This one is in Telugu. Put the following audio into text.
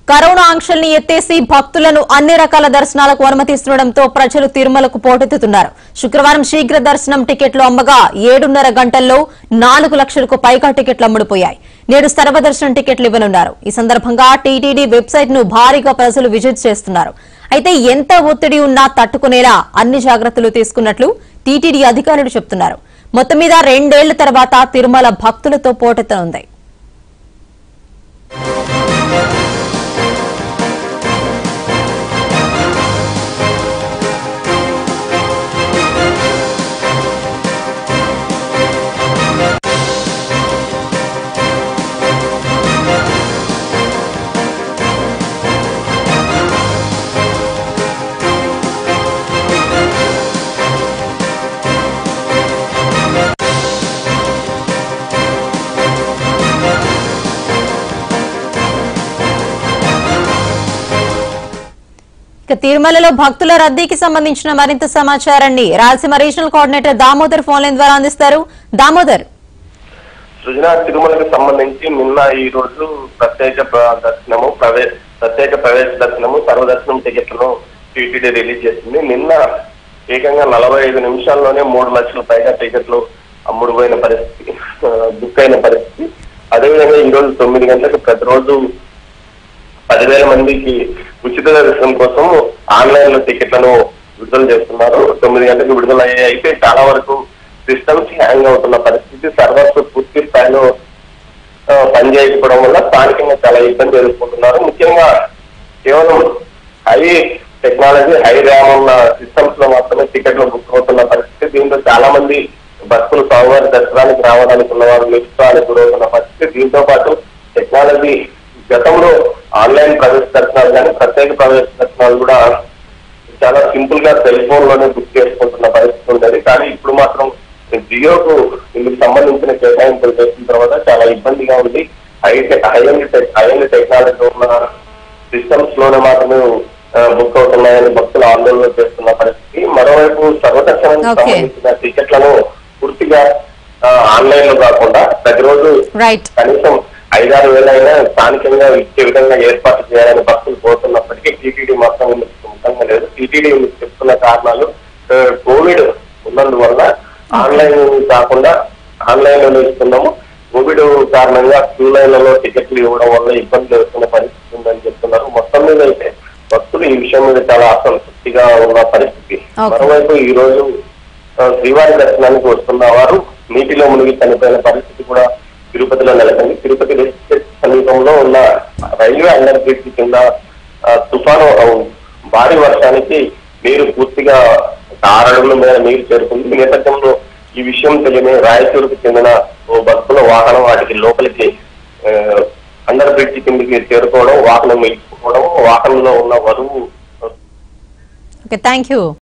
కరోనా ఆంక్షల్ని ఎత్తేసి భక్తులను అన్ని రకాల దర్శనాలకు అనుమతిస్తుండటంతో ప్రజలు తిరుమలకు పోటెత్తుతున్నారు శుక్రవారం శీఘ్ర దర్శనం టికెట్లు అమ్మగా ఏడున్నర గంటల్లో నాలుగు లక్షలకు పైగా టికెట్లు అమ్ముడుపోయాయి నేడు సర్వదర్శనం టికెట్లు ఇవ్వనున్నారు ఈ సందర్భంగా టీటీడీ వెబ్సైట్ ను భారీగా ప్రజలు విజిట్ చేస్తున్నారు అయితే ఎంత ఒత్తిడి ఉన్నా తట్టుకునేలా అన్ని జాగ్రత్తలు తీసుకున్నట్లు టీటీడీ అధికారులు చెబుతున్నారు మొత్తం మీద రెండేళ్ల తర్వాత తిరుమల భక్తులతో పోటెత్తనుంది ఇక తిరుమలలో భక్తుల రద్దీకి సంబంధించిన మరింత సమాచారాన్ని Rayalaseema regional coordinator Damodar phone line ద్వారా అందిస్తారు దామోదర్ సృజన తిరుమలకు సంబంధించి నిన్న ఈ రోజు ప్రత్యేక ప్ర- దర్శనము ప్రవేశ ప్రత్యేక ప్రవేశ దర్శనము సర్వదర్శనం టికెట్లను టీటీడీ రిలీజ్ చేసింది నిన్న ఏకంగా నలభై ఐదు నిమిషాల్లోనే మూడు లక్షల పైగా టికెట్లు అమ్ముడుపోయిన పరిస్థితి ఆ, బుక్ అయిన పరిస్థితి అదేవిధంగా ఈ రోజు తొమ్మిది గంటలకు ప్రతిరోజు పదివేల మందికి ఉచిత దర్శనం కోసం ఆన్లైన్ లో టికెట్లను విడుదల చేస్తున్నారు తొమ్మిది గంటలకు విడుదల అయ్యాయి అయితే చాలా వరకు సిస్టమ్స్ హ్యాంగ్ అవుతున్న పరిస్థితి సర్వర్స్ పూర్తి స్థాయిలో ఆ, పనిచేయకపోవడం వల్ల స్థానికంగా చాలా ఇబ్బంది ఎదుర్కొంటున్నారు ముఖ్యంగా కేవలం హై టెక్నాలజీ హై ర్యామ్ ఉన్న సిస్టమ్స్ లో మాత్రమే టికెట్లు బుక్ అవుతున్న పరిస్థితి దీంతో చాలా మంది భక్తులు స్వామివారి దర్శనానికి రావడానికి ఉన్న వారు నిలుస్తానికి గురవుతున్న పరిస్థితి దీంతో పాటు టెక్నాలజీ గతంలో ఆన్లైన్ ప్రవేశ దర్శనాలు కానీ ప్రత్యేక ప్రవేశ దర్శనాలు కూడా చాలా సింపుల్ గా సెల్ ఫోన్ లోనే బుక్ చేసుకుంటున్న పరిస్థితి ఉండేది కానీ ఇప్పుడు మాత్రం జియోకు ఇందుకు సంబంధించిన కేటాయింపులు చేసిన తర్వాత చాలా ఇబ్బందిగా ఉంది హై హై హై టెక్నాలజీ ఉన్న సిస్టమ్స్ లోనే మాత్రమే ఆ, బుక్ అవుతున్నాయని భక్తులు ఆందోళన చేస్తున్న పరిస్థితి మరోవైపు సర్వదర్శనానికి Okay. సంబంధించిన టికెట్లను పూర్తిగా ఆన్లైన్ లో కాకుండా ప్రతిరోజు రైట్ కనీసం ఐదారు వేలైనా స్థానికంగా ఇచ్చే విధంగా ఏర్పాటు చేయాలని భక్తులు కోరుతున్నప్పటికీ టీటీడీ మాత్రం ఇందుకు సుముఖంగా లేదు టీటీడీ ఇందుకు చెప్తున్న కారణాలు ఆ, కోవిడ్ ఉన్నందువల్ల ఆన్లైన్ కాకుండా ఆన్లైన్ లో ఇస్తున్నాము కోవిడ్ కారణంగా క్యూ లైన్లలో టికెట్లు ఇవ్వడం వల్ల ఇబ్బందులు ఎదుర్కొన్న పరిస్థితి ఉందని చెప్తున్నారు మొత్తం మీద అయితే భక్తులు ఈ విషయం మీద చాలా అసంతృప్తిగా ఉన్న పరిస్థితి Okay. మరోవైపు ఈ రోజు ఆ, శ్రీవారి దర్శనానికి వస్తున్న వారు నీటిలో మునిగి చనిపోయిన పరిస్థితి కూడా తిరుపతిలో నెలకొంది తిరుపతి డిస్ట్రిక్ట్ సమీపంలో ఉన్న రైల్వే అండర్ బ్రిడ్జ్ కింద ఆ, తుఫాను ఆ, భారీ వర్షానికి నీరు పూర్తిగా ఒక ఆరు అడుగుల మేర నీరు చేరుకుంది ఈ నేపథ్యంలో ఈ విషయం తెలియని రాయచూరుకు చెందిన ఓ భక్తుల వాహనం వాటికి లోపలికి ఆ, అండర్ బ్రిడ్జ్ కిందకి చేరుకోవడం వాహనం నిలిచిపోవడం వాహనంలో ఉన్న వరువు ఓకే థ్యాంక్ యూ